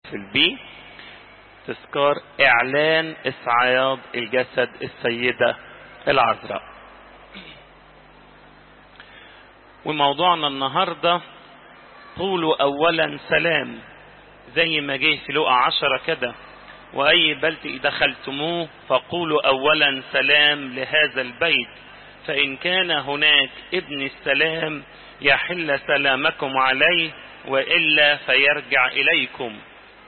في البي تذكار اعلان اصعاد الجسد السيدة العذراء وموضوعنا النهاردة قولوا اولا سلام زي ما جه في لقى عشرة كده واي بلد دخلتموه فقولوا اولا سلام لهذا البيت فان كان هناك ابن السلام يحل سلامكم عليه والا فيرجع اليكم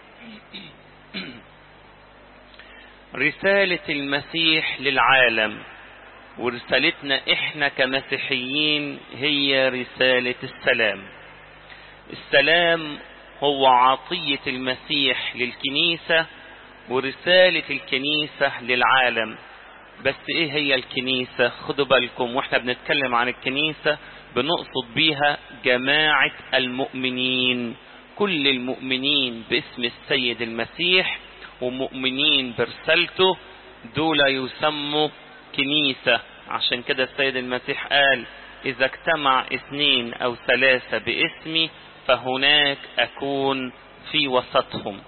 رسالة المسيح للعالم ورسالتنا احنا كمسيحيين هي رسالة السلام السلام هو عطية المسيح للكنيسة ورسالة الكنيسة للعالم بس ايه هي الكنيسة خدوا بالكم واحنا بنتكلم عن الكنيسة بنقصد بيها جماعة المؤمنين كل المؤمنين باسم السيد المسيح ومؤمنين برسالته دول يسموا كنيسة عشان كده السيد المسيح قال إذا اجتمع اثنين أو ثلاثة باسمي فهناك أكون في وسطهم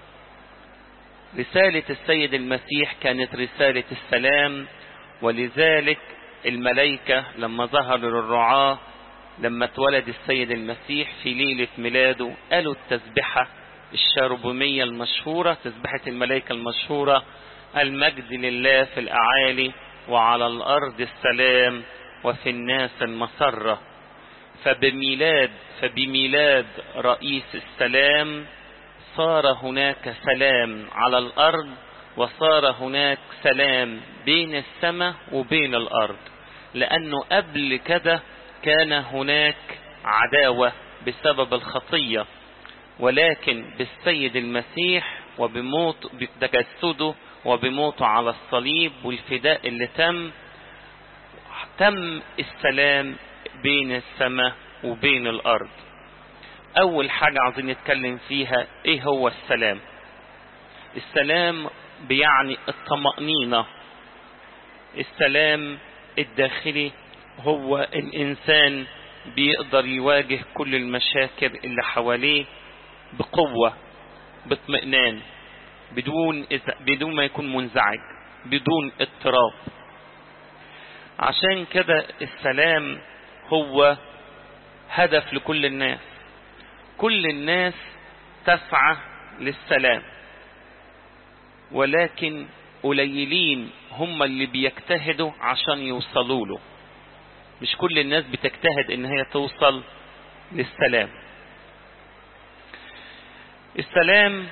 رسالة السيد المسيح كانت رسالة السلام ولذلك الملائكة لما ظهروا للرعاة لما اتولد السيد المسيح في ليلة ميلاده قالوا التسبحة الشربمية المشهورة تسبحة الملائكة المشهورة المجد لله في الأعالي وعلى الأرض السلام وفي الناس المسرة فبميلاد فبميلاد رئيس السلام صار هناك سلام على الأرض وصار هناك سلام بين السماء وبين الأرض لأنه قبل كده كان هناك عداوة بسبب الخطية ولكن بالسيد المسيح وبموت بتجسده وبموته على الصليب والفداء اللي تم تم السلام بين السماء وبين الأرض أول حاجة عايزين نتكلم فيها إيه هو السلام السلام بيعني الطمأنينة السلام الداخلي هو الإنسان بيقدر يواجه كل المشاكل اللي حواليه بقوة باطمئنان بدون بدون ما يكون منزعج بدون اضطراب عشان كده السلام هو هدف لكل الناس كل الناس تسعى للسلام ولكن قليلين هم اللي بيجتهدوا عشان يوصلوا له مش كل الناس بتجتهد ان هي توصل للسلام السلام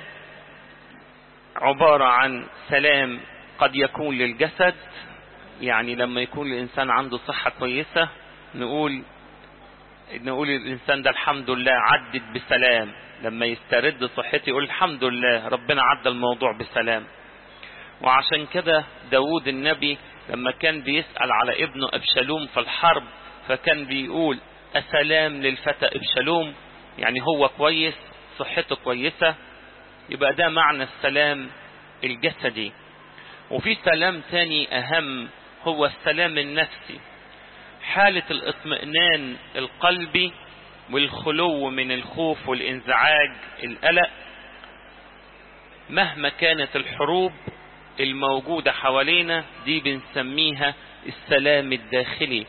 عبارة عن سلام قد يكون للجسد يعني لما يكون الإنسان عنده صحة كويسة نقول نقول الإنسان ده الحمد لله عدت بسلام لما يسترد صحته يقول الحمد لله ربنا عدى الموضوع بسلام وعشان كده داود النبي لما كان بيسأل على ابنه أبشالوم في الحرب فكان بيقول أسلام للفتى أبشالوم يعني هو كويس صحته كويسة يبقى ده معنى السلام الجسدي وفي سلام تاني أهم هو السلام النفسي حالة الاطمئنان القلبي والخلو من الخوف والانزعاج القلق مهما كانت الحروب الموجودة حوالينا دي بنسميها السلام الداخلي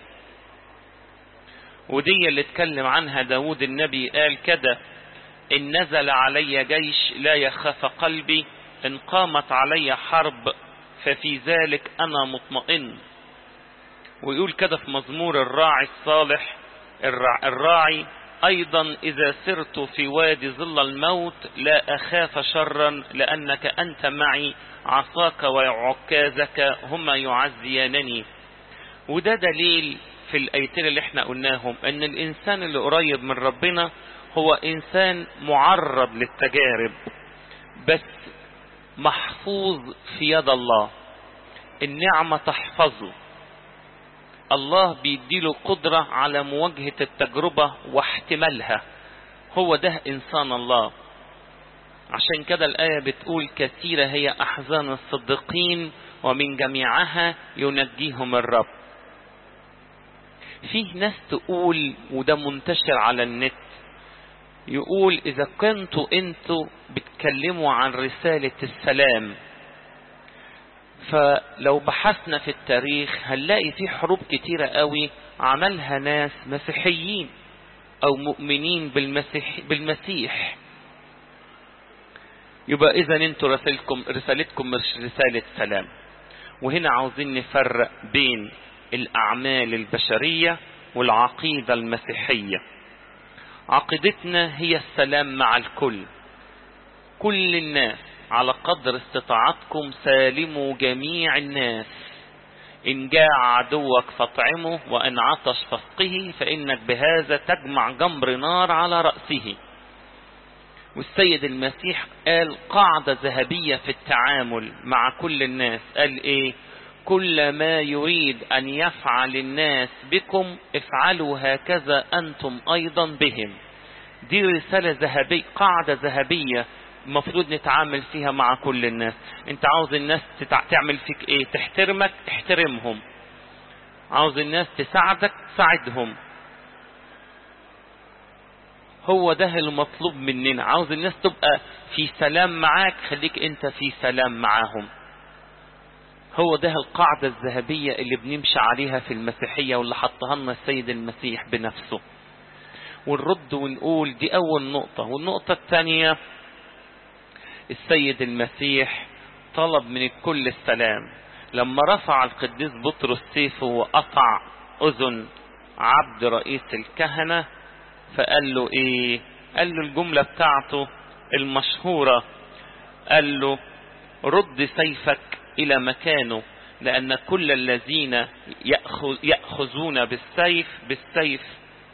ودي اللي اتكلم عنها داود النبي قال كده إن نزل علي جيش لا يخاف قلبي إن قامت علي حرب ففي ذلك أنا مطمئن ويقول كده في مزمور الراعي الصالح الراعي أيضا إذا سرت في وادي ظل الموت لا أخاف شرا لأنك أنت معي عصاك وعكازك هما يعزيانني وده دليل في الآيتين اللي احنا قلناهم ان الانسان اللي قريب من ربنا هو انسان معرض للتجارب بس محفوظ في يد الله النعمة تحفظه الله بيديله قدرة على مواجهة التجربة واحتمالها هو ده انسان الله عشان كده الآية بتقول كثيرة هي أحزان الصديقين ومن جميعها ينجيهم الرب فيه ناس تقول وده منتشر على النت يقول إذا كنتوا أنتوا بتكلموا عن رسالة السلام فلو بحثنا في التاريخ هنلاقي في حروب كتيرة قوي عملها ناس مسيحيين أو مؤمنين بالمسيح, بالمسيح يبقى إذا أنتوا رسالتكم, رسالتكم مش رسالة سلام وهنا عاوزين نفرق بين الأعمال البشرية والعقيدة المسيحية عقيدتنا هي السلام مع الكل كل الناس على قدر استطاعتكم سالموا جميع الناس إن جاع عدوك فاطعمه وإن عطش فاسقه فإنك بهذا تجمع جمر نار على رأسه والسيد المسيح قال قاعدة ذهبية في التعامل مع كل الناس قال إيه كل ما يريد أن يفعل الناس بكم افعلوا هكذا أنتم أيضا بهم دي رسالة ذهبية قاعدة ذهبية المفروض نتعامل فيها مع كل الناس انت عاوز الناس تتع... تعمل فيك ايه تحترمك احترمهم عاوز الناس تساعدك ساعدهم هو ده المطلوب مننا عاوز الناس تبقى في سلام معاك خليك انت في سلام معاهم هو ده القاعدة الذهبية اللي بنمشي عليها في المسيحية واللي حطها لنا السيد المسيح بنفسه ونرد ونقول دي أول نقطة والنقطة الثانية السيد المسيح طلب من الكل السلام لما رفع القديس بطرس سيفه وقطع أذن عبد رئيس الكهنة فقال له ايه قال له الجملة بتاعته المشهورة قال له رد سيفك الى مكانه لان كل الذين يأخذ يأخذون بالسيف بالسيف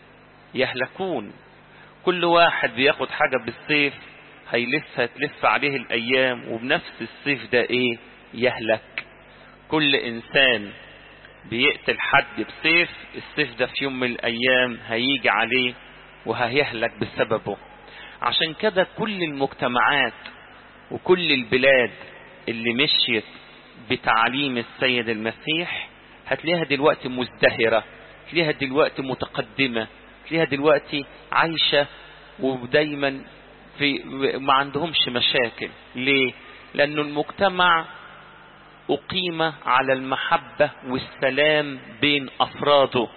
يهلكون كل واحد بياخد حاجة بالسيف هيلف هتلف عليه الايام وبنفس السيف ده ايه يهلك كل انسان بيقتل حد بسيف السيف ده في يوم من الايام هيجي عليه وهيهلك بسببه عشان كده كل المجتمعات وكل البلاد اللي مشيت بتعليم السيد المسيح هتلاقيها دلوقتي مزدهرة هتلاقيها دلوقتي متقدمة هتلاقيها دلوقتي عايشة ودايما في ما عندهمش مشاكل ليه لأنه المجتمع أقيم على المحبة والسلام بين أفراده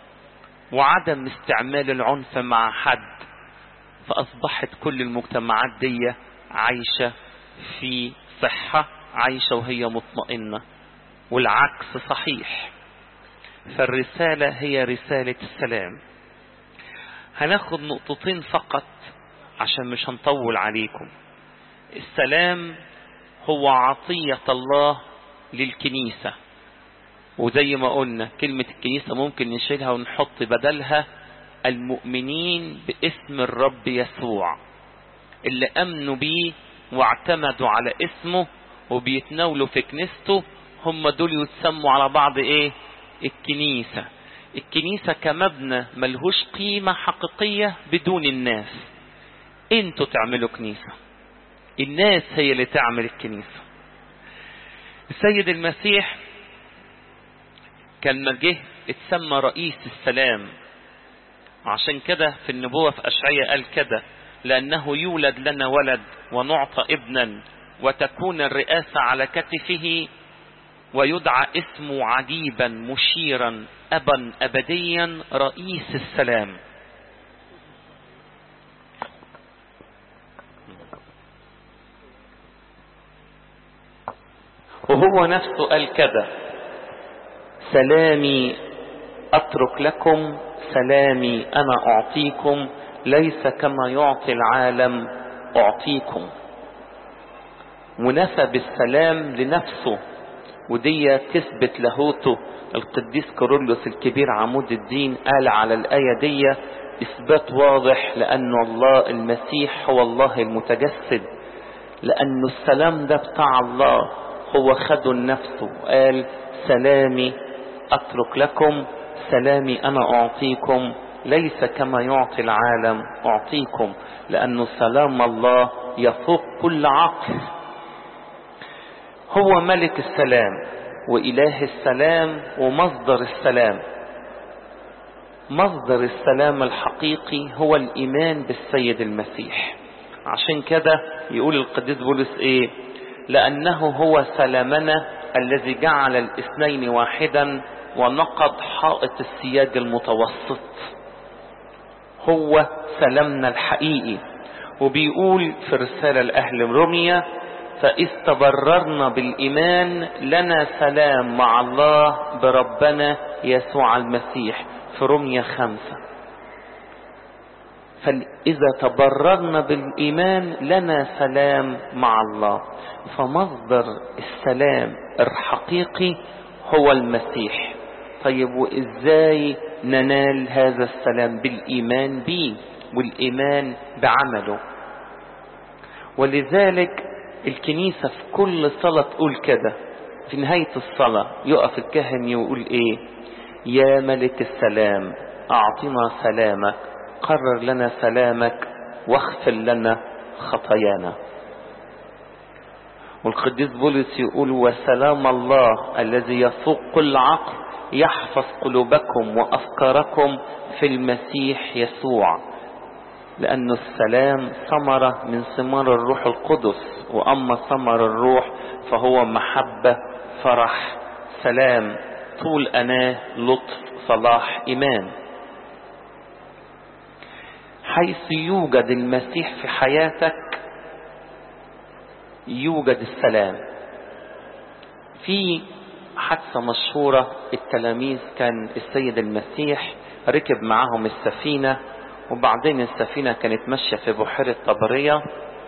وعدم استعمال العنف مع حد فأصبحت كل المجتمعات دي عايشة في صحة عايشة وهي مطمئنة والعكس صحيح فالرسالة هي رسالة السلام هناخد نقطتين فقط عشان مش هنطول عليكم السلام هو عطية الله للكنيسة وزي ما قلنا كلمة الكنيسة ممكن نشيلها ونحط بدلها المؤمنين باسم الرب يسوع اللي امنوا بيه واعتمدوا على اسمه وبيتناولوا في كنيسته هم دول يتسموا على بعض ايه الكنيسة الكنيسة كمبنى ملهوش قيمة حقيقية بدون الناس انتوا تعملوا كنيسة الناس هي اللي تعمل الكنيسة السيد المسيح كان ما جه اتسمى رئيس السلام عشان كده في النبوة في أشعية قال كده لأنه يولد لنا ولد ونعطى ابنا وتكون الرئاسة على كتفه ويدعى اسمه عجيبا مشيرا أبا أبديا رئيس السلام وهو نفسه قال كده سلامي أترك لكم سلامي أنا أعطيكم ليس كما يعطي العالم أعطيكم ونفى بالسلام لنفسه ودي تثبت لاهوته القديس كورولوس الكبير عمود الدين قال على الآية دي إثبات واضح لأن الله المسيح هو الله المتجسد لأن السلام ده بتاع الله هو خده لنفسه قال سلامي أترك لكم سلامي أنا أعطيكم ليس كما يعطي العالم أعطيكم لأن سلام الله يفوق كل عقل هو ملك السلام وإله السلام ومصدر السلام مصدر السلام الحقيقي هو الإيمان بالسيد المسيح عشان كده يقول القديس بولس ايه لأنه هو سلامنا الذي جعل الاثنين واحدا ونقض حائط السياج المتوسط هو سلامنا الحقيقي وبيقول في رسالة لأهل روميا فإذ تبررنا بالإيمان لنا سلام مع الله بربنا يسوع المسيح في روميا خمسة فإذا تبررنا بالإيمان لنا سلام مع الله فمصدر السلام الحقيقي هو المسيح طيب وإزاي ننال هذا السلام بالإيمان به والإيمان بعمله ولذلك الكنيسة في كل صلاة تقول كده في نهاية الصلاة يقف الكاهن يقول ايه يا ملك السلام اعطنا سلامك قرر لنا سلامك واغفر لنا خطايانا والقديس بولس يقول وسلام الله الذي يفوق كل عقل يحفظ قلوبكم وافكاركم في المسيح يسوع لأن السلام ثمرة من ثمار الروح القدس وأما ثمر الروح فهو محبة فرح سلام طول أناه لطف صلاح إيمان حيث يوجد المسيح في حياتك يوجد السلام في حادثة مشهورة التلاميذ كان السيد المسيح ركب معهم السفينة وبعدين السفينة كانت ماشية في بحيرة طبرية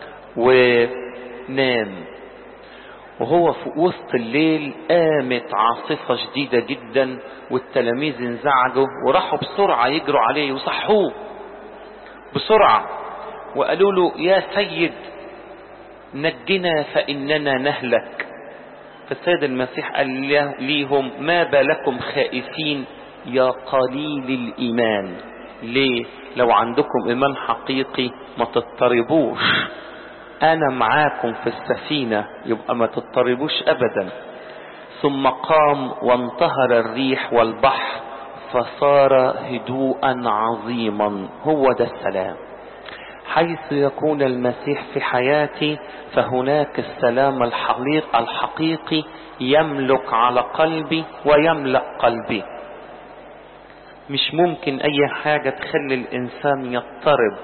ونام وهو في وسط الليل قامت عاصفة شديدة جدا والتلاميذ انزعجوا وراحوا بسرعة يجروا عليه وصحوه بسرعة وقالوا له يا سيد نجنا فإننا نهلك فالسيد المسيح قال ليهم ما بالكم خائفين يا قليل الإيمان ليه لو عندكم إيمان حقيقي ما تضطربوش أنا معاكم في السفينة يبقى ما تضطربوش أبدا ثم قام وانتهر الريح والبحر فصار هدوءا عظيما هو ده السلام حيث يكون المسيح في حياتي فهناك السلام الحقيقي, الحقيقي يملك على قلبي ويملأ قلبي مش ممكن اي حاجة تخلي الانسان يضطرب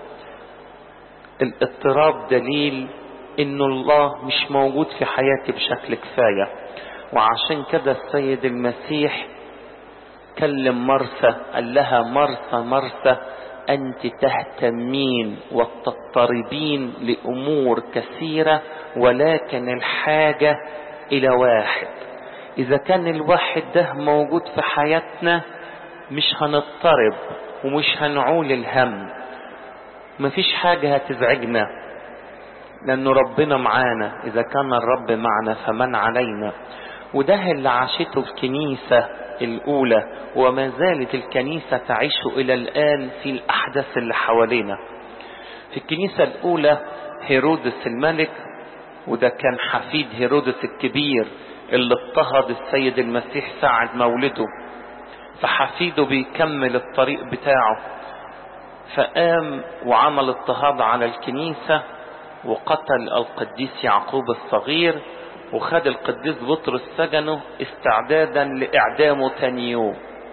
الاضطراب دليل ان الله مش موجود في حياتي بشكل كفاية وعشان كده السيد المسيح كلم مرسى قال لها مرسى مرسى انت تهتمين وتضطربين لامور كثيرة ولكن الحاجة الى واحد اذا كان الواحد ده موجود في حياتنا مش هنضطرب ومش هنعول الهم مفيش حاجة هتزعجنا لأن ربنا معانا إذا كان الرب معنا فمن علينا وده اللي عاشته الكنيسة الأولى وما زالت الكنيسة تعيش إلى الآن في الأحداث اللي حوالينا في الكنيسة الأولى هيرودس الملك وده كان حفيد هيرودس الكبير اللي اضطهد السيد المسيح ساعة مولده فحفيده بيكمل الطريق بتاعه فقام وعمل اضطهاد على الكنيسة وقتل القديس يعقوب الصغير وخد القديس بطرس سجنه استعدادا لإعدامه تاني يوم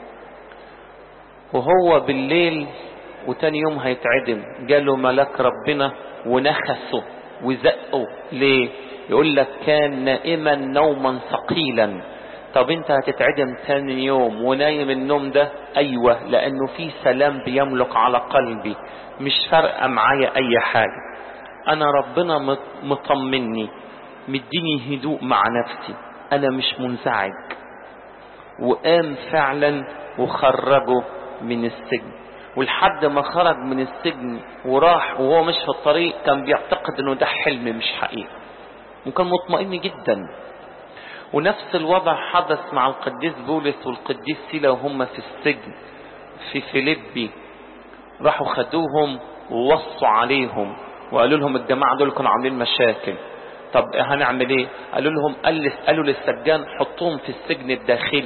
وهو بالليل وتاني يوم هيتعدم جاله ملاك ربنا ونخسه وزقه ليه يقول لك كان نائما نوما ثقيلا طب انت هتتعدم تاني يوم ونايم النوم ده ايوه لانه في سلام بيملك على قلبي مش فارقه معايا اي حاجه انا ربنا مطمني مديني هدوء مع نفسي انا مش منزعج وقام فعلا وخرجه من السجن ولحد ما خرج من السجن وراح وهو مش في الطريق كان بيعتقد انه ده حلم مش حقيقة وكان مطمئن جدا ونفس الوضع حدث مع القديس بولس والقديس سيلا وهم في السجن في فيليبي راحوا خدوهم ووصوا عليهم وقالوا لهم الجماعة دول كانوا عاملين مشاكل طب هنعمل ايه قالوا لهم قالوا للسجان حطوهم في السجن الداخلي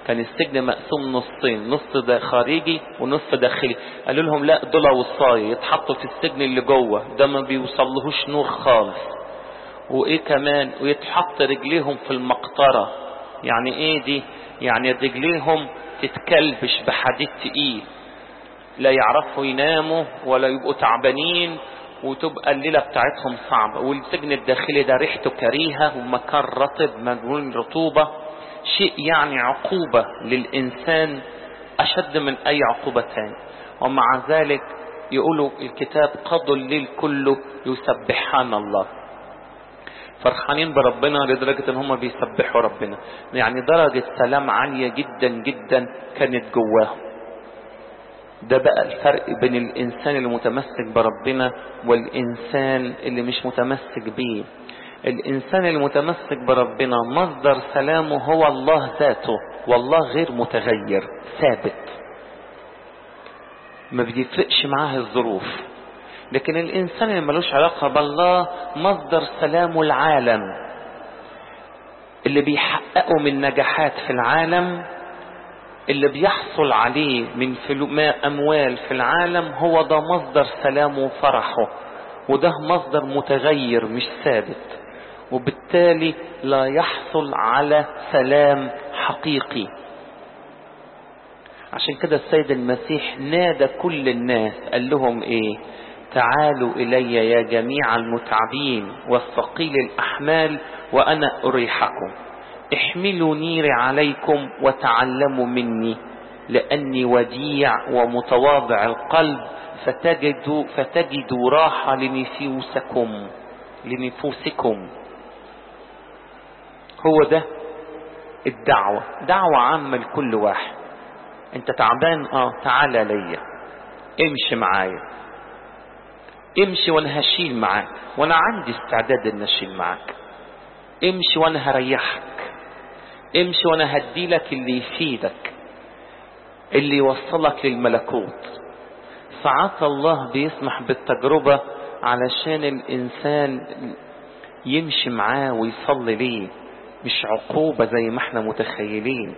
كان السجن مقسوم نصين نص ده خارجي ونص داخلي قالوا لهم لا دول وصاية يتحطوا في السجن اللي جوه ده ما بيوصلهوش نور خالص وايه كمان ويتحط رجليهم في المقطرة يعني ايه دي يعني رجليهم تتكلبش بحديد تقيل لا يعرفوا يناموا ولا يبقوا تعبانين وتبقى الليلة بتاعتهم صعبة والسجن الداخلي ده ريحته كريهة ومكان رطب مجنون رطوبة شيء يعني عقوبة للإنسان أشد من أي عقوبة تاني ومع ذلك يقولوا الكتاب قضوا الليل كله يسبحان الله فرحانين بربنا لدرجة ان هم بيسبحوا ربنا يعني درجة سلام عالية جدا جدا كانت جواهم ده بقى الفرق بين الانسان المتمسك بربنا والانسان اللي مش متمسك بيه الانسان المتمسك بربنا مصدر سلامه هو الله ذاته والله غير متغير ثابت ما بيفرقش معاه الظروف لكن الانسان اللي ملوش علاقة بالله مصدر سلامه العالم اللي بيحققه من نجاحات في العالم اللي بيحصل عليه من اموال في العالم هو ده مصدر سلامه وفرحه وده مصدر متغير مش ثابت وبالتالي لا يحصل على سلام حقيقي عشان كده السيد المسيح نادى كل الناس قال لهم ايه تعالوا الي يا جميع المتعبين والثقيل الاحمال وانا اريحكم احملوا نيري عليكم وتعلموا مني لاني وديع ومتواضع القلب فتجدوا فتجدوا راحه لنفوسكم لنفوسكم هو ده الدعوة دعوة عامة لكل واحد انت تعبان اه تعالى ليا امشي معايا امشي وانا هشيل معاك وانا عندي استعداد ان اشيل معاك امشي وانا هريحك امشي وانا هديلك اللي يفيدك اللي يوصلك للملكوت ساعات الله بيسمح بالتجربة علشان الانسان يمشي معاه ويصلي ليه مش عقوبة زي ما احنا متخيلين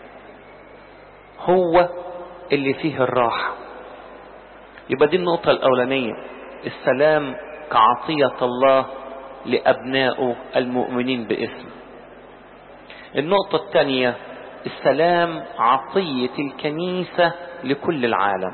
هو اللي فيه الراحة يبقى دي النقطة الأولانية السلام كعطية الله لأبنائه المؤمنين باسمه النقطة الثانية السلام عطية الكنيسة لكل العالم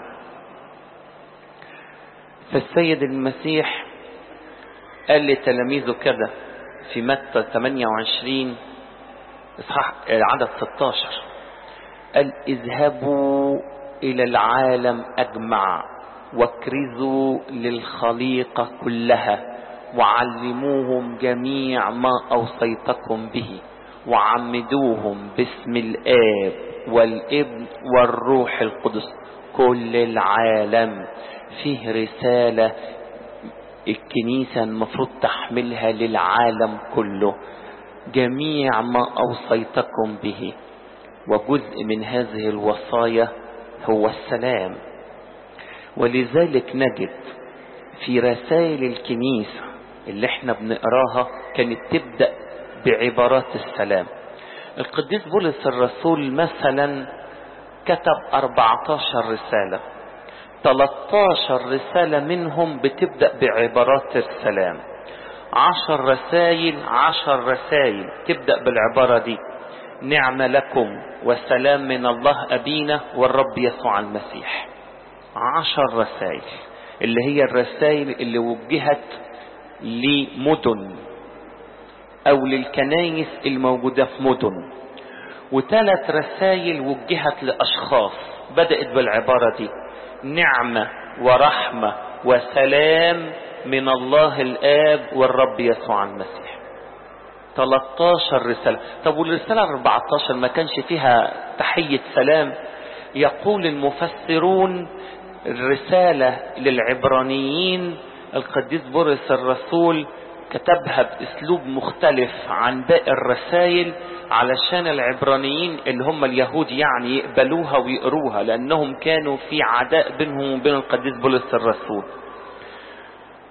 فالسيد المسيح قال لتلاميذه كده في متى 28 اصحاح عدد 16 قال اذهبوا الى العالم اجمع واكرزوا للخليقه كلها وعلموهم جميع ما اوصيتكم به وعمدوهم باسم الاب والابن والروح القدس كل العالم فيه رساله الكنيسة المفروض تحملها للعالم كله جميع ما أوصيتكم به وجزء من هذه الوصايا هو السلام ولذلك نجد في رسائل الكنيسة اللي احنا بنقراها كانت تبدأ بعبارات السلام القديس بولس الرسول مثلا كتب 14 رسالة 13 رسالة منهم بتبدأ بعبارات السلام عشر رسائل عشر رسائل تبدأ بالعبارة دي نعم لكم وسلام من الله أبينا والرب يسوع المسيح عشر رسائل اللي هي الرسائل اللي وجهت لمدن أو للكنايس الموجودة في مدن وثلاث رسائل وجهت لأشخاص بدأت بالعبارة دي نعمة ورحمة وسلام من الله الآب والرب يسوع المسيح 13 رسالة طب والرسالة 14 ما كانش فيها تحية سلام يقول المفسرون الرسالة للعبرانيين القديس بولس الرسول كتبها باسلوب مختلف عن باقي الرسائل علشان العبرانيين اللي هم اليهود يعني يقبلوها ويقروها لانهم كانوا في عداء بينهم وبين القديس بولس الرسول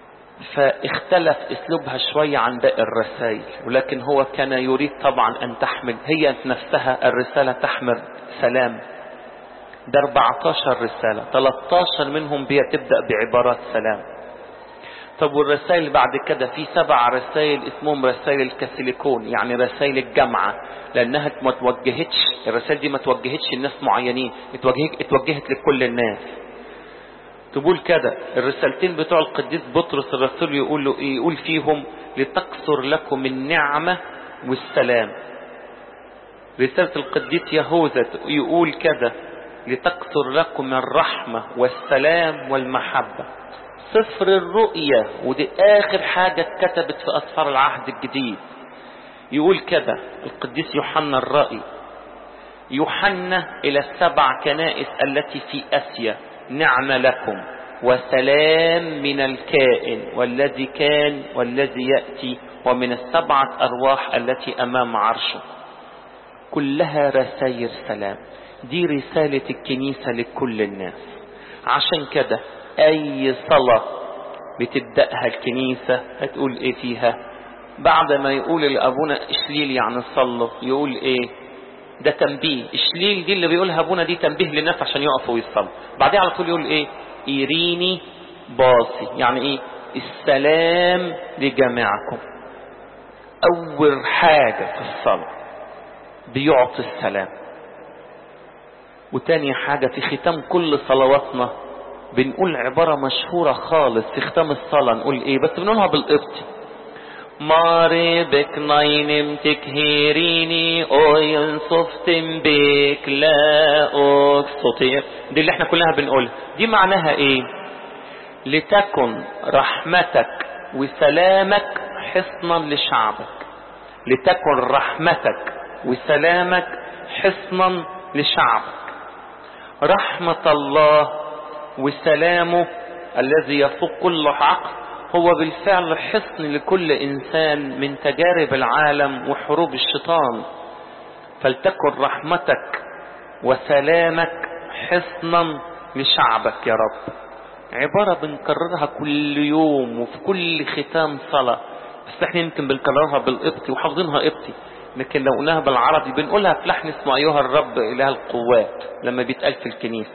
فاختلف اسلوبها شوية عن باقي الرسائل ولكن هو كان يريد طبعا ان تحمل هي نفسها الرسالة تحمل سلام ده 14 رسالة 13 منهم بتبدأ بعبارات سلام طب والرسائل بعد كده في سبع رسائل اسمهم رسائل الكاثوليكون يعني رسائل الجامعة لانها ما توجهتش الرسائل دي ما توجهتش لناس معينين اتوجهت, اتوجهت لكل الناس تقول كده الرسالتين بتوع القديس بطرس الرسول يقول له ايه يقول فيهم لتكثر لكم النعمة والسلام رسالة القديس يهوذا يقول كده لتكثر لكم الرحمة والسلام والمحبة سفر الرؤية ودي آخر حاجة اتكتبت في أسفار العهد الجديد يقول كده القديس يوحنا الرائي يوحنا إلى السبع كنائس التي في أسيا نعم لكم وسلام من الكائن والذي كان والذي يأتي ومن السبعة أرواح التي أمام عرشه كلها رسائل سلام دي رسالة الكنيسة لكل الناس عشان كده أي صلاة بتبدأها الكنيسة هتقول إيه فيها بعد ما يقول لأبونا إشليل يعني صلوا يقول إيه ده تنبيه إشليل دي اللي بيقولها أبونا دي تنبيه للناس عشان يقفوا ويصلوا بعدين على طول يقول إيه إيريني باصي يعني إيه السلام لجميعكم أول حاجة في الصلاة بيعطي السلام وتاني حاجة في ختام كل صلواتنا بنقول عبارة مشهورة خالص في ختام الصلاة نقول ايه بس بنقولها بالقبطي ماري بك ناينم تكهيريني اوين صفتم بك لا اكسطير دي اللي احنا كلها بنقولها دي معناها ايه لتكن رحمتك وسلامك حصنا لشعبك لتكن رحمتك وسلامك حصنا لشعبك رحمة الله وسلامه الذي يفوق كل عقل هو بالفعل حصن لكل إنسان من تجارب العالم وحروب الشيطان فلتكن رحمتك وسلامك حصنا لشعبك يا رب عبارة بنكررها كل يوم وفي كل ختام صلاة بس احنا يمكن بنكررها بالقبطي وحافظينها قبطي لكن لو قلناها بالعربي بنقولها في لحن اسمه أيها الرب إله القوات لما بيتقال في الكنيسة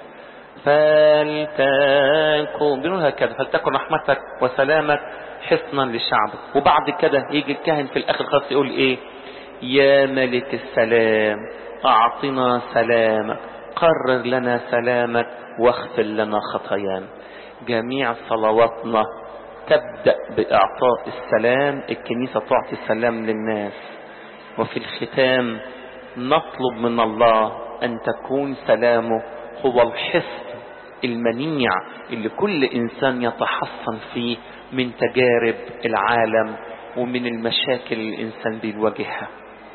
فلتكن بنقولها كده فلتكن رحمتك وسلامك حصنا لشعبك وبعد كده يجي الكاهن في الآخر خالص يقول إيه يا ملك السلام أعطنا سلامك قرر لنا سلامك واغفر لنا خطايانا جميع صلواتنا تبدأ بإعطاء السلام الكنيسة تعطي السلام للناس وفي الختام نطلب من الله أن تكون سلامه هو الحصن المنيع اللي كل إنسان يتحصن فيه من تجارب العالم ومن المشاكل اللي الإنسان بيواجهها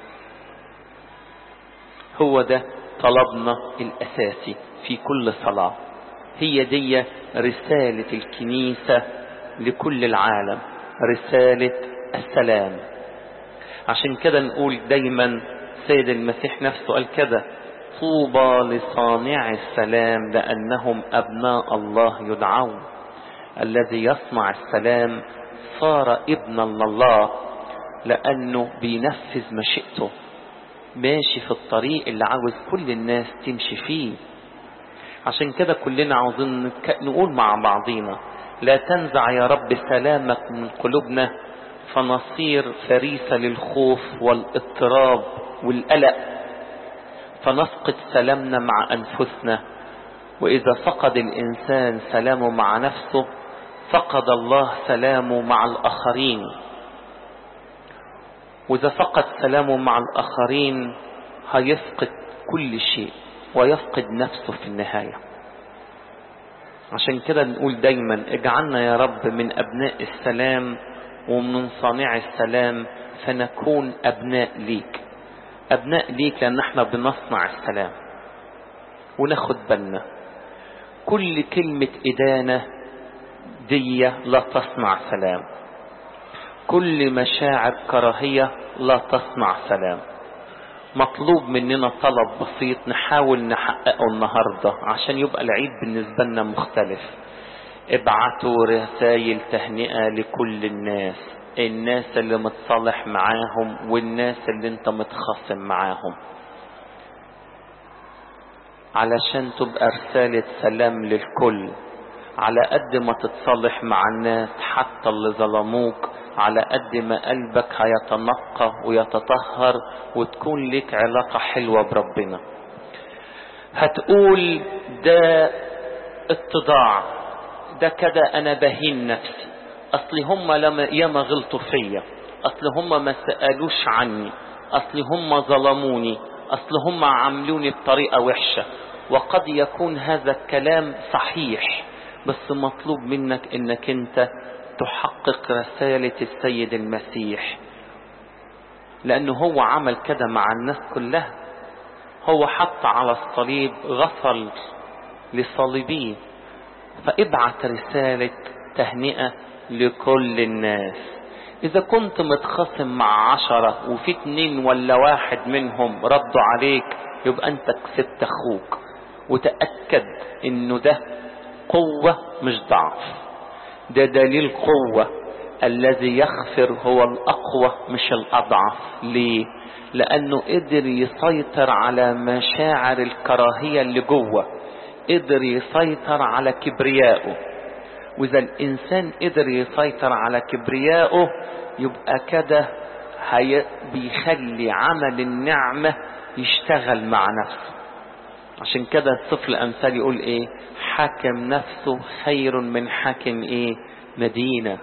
هو ده طلبنا الأساسي في كل صلاة هي دي رسالة الكنيسة لكل العالم رسالة السلام عشان كده نقول دايما سيد المسيح نفسه قال كده طوبى لصانع السلام لأنهم أبناء الله يدعون الذي يصنع السلام صار ابنا لله لأنه بينفذ مشيئته ماشي في الطريق اللي عاوز كل الناس تمشي فيه عشان كده كلنا عاوزين نقول مع بعضينا لا تنزع يا رب سلامك من قلوبنا فنصير فريسة للخوف والاضطراب والقلق فنفقد سلامنا مع أنفسنا وإذا فقد الإنسان سلامه مع نفسه فقد الله سلامه مع الآخرين وإذا فقد سلامه مع الآخرين هيفقد كل شيء ويفقد نفسه في النهاية عشان كده نقول دايما اجعلنا يا رب من أبناء السلام ومن صانع السلام فنكون أبناء ليك أبناء ليك لأن احنا بنصنع السلام وناخد بالنا كل كلمة إدانة دي لا تصنع سلام كل مشاعر كراهية لا تصنع سلام مطلوب مننا طلب بسيط نحاول نحققه النهاردة عشان يبقى العيد بالنسبة لنا مختلف ابعتوا رسائل تهنئة لكل الناس الناس اللي متصالح معاهم والناس اللي انت متخاصم معاهم علشان تبقى رسالة سلام للكل على قد ما تتصالح مع الناس حتى اللي ظلموك على قد ما قلبك هيتنقى ويتطهر وتكون لك علاقة حلوة بربنا هتقول ده اتضاع ده كده انا بهين نفسي اصل هم لما ياما غلطوا فيا اصل هم ما سألوش عني اصل هم ظلموني اصل هم عاملوني بطريقة وحشة وقد يكون هذا الكلام صحيح بس مطلوب منك انك انت تحقق رسالة السيد المسيح لانه هو عمل كده مع الناس كلها هو حط على الصليب غفل لصليبيه فابعت رسالة تهنئة لكل الناس إذا كنت متخاصم مع عشرة وفي اتنين ولا واحد منهم ردوا عليك يبقى أنت كسبت أخوك وتأكد إنه ده قوة مش ضعف ده دليل قوة الذي يغفر هو الأقوى مش الأضعف ليه؟ لأنه قدر يسيطر على مشاعر الكراهية اللي جوه قدر يسيطر على كبريائه وإذا الإنسان قدر يسيطر على كبريائه يبقى كده هي بيخلي عمل النعمة يشتغل مع نفسه عشان كده الطفل الأمثال يقول إيه حاكم نفسه خير من حاكم إيه مدينة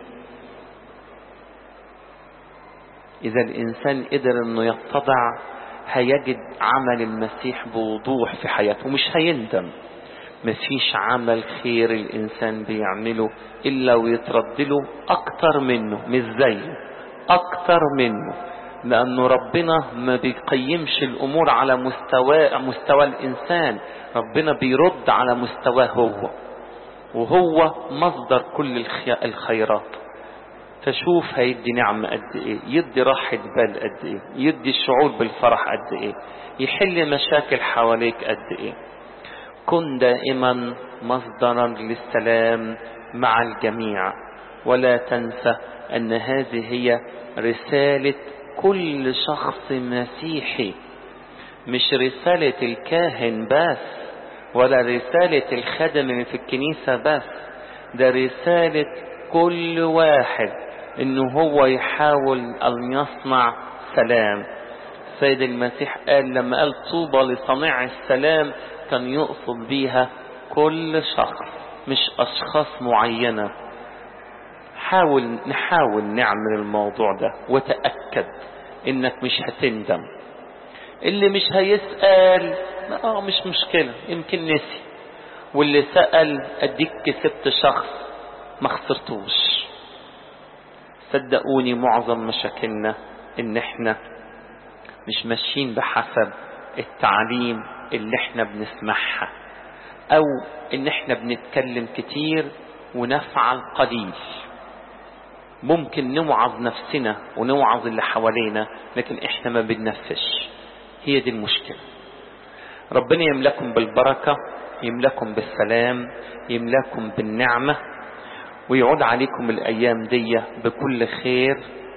إذا الإنسان قدر إنه يتضع هيجد عمل المسيح بوضوح في حياته مش هيندم مفيش عمل خير الإنسان بيعمله إلا ويتردله أكتر منه مش زيه أكتر منه لأنه ربنا ما بيقيمش الأمور على مستوى مستوى الإنسان ربنا بيرد على مستواه هو وهو مصدر كل الخيرات فشوف هيدي نعمة قد ايه يدي راحة بال قد ايه يدي الشعور بالفرح قد ايه يحل مشاكل حواليك قد ايه كن دائما مصدرا للسلام مع الجميع ولا تنسى ان هذه هي رسالة كل شخص مسيحي مش رسالة الكاهن بس ولا رسالة الخدم في الكنيسة بس ده رسالة كل واحد انه هو يحاول ان يصنع سلام سيد المسيح قال لما قال طوبى لصنيع السلام كان يقصد بيها كل شخص مش اشخاص معينة حاول نحاول نعمل الموضوع ده وتأكد انك مش هتندم اللي مش هيسأل اه مش مشكلة يمكن نسي واللي سأل اديك كسبت شخص ما خسرتوش صدقوني معظم مشاكلنا ان احنا مش ماشيين بحسب التعليم اللي احنا بنسمعها او ان احنا بنتكلم كتير ونفعل قليل ممكن نوعظ نفسنا ونوعظ اللي حوالينا لكن احنا ما بننفذش هي دي المشكلة ربنا يملكم بالبركة يملكم بالسلام يملكم بالنعمة ويعود عليكم الأيام دي بكل خير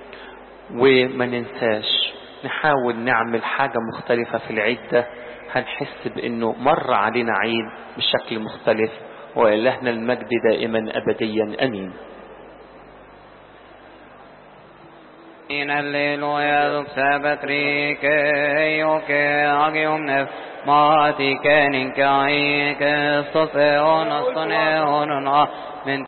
وما ننساش نحاول نعمل حاجة مختلفة في العيد ده هنحس بأنه مر علينا عيد بشكل مختلف وإلهنا المجد دائما أبديا أمين In alleluia duksabat rike yoke agium nef mati kenin kai ke stose onos tone onon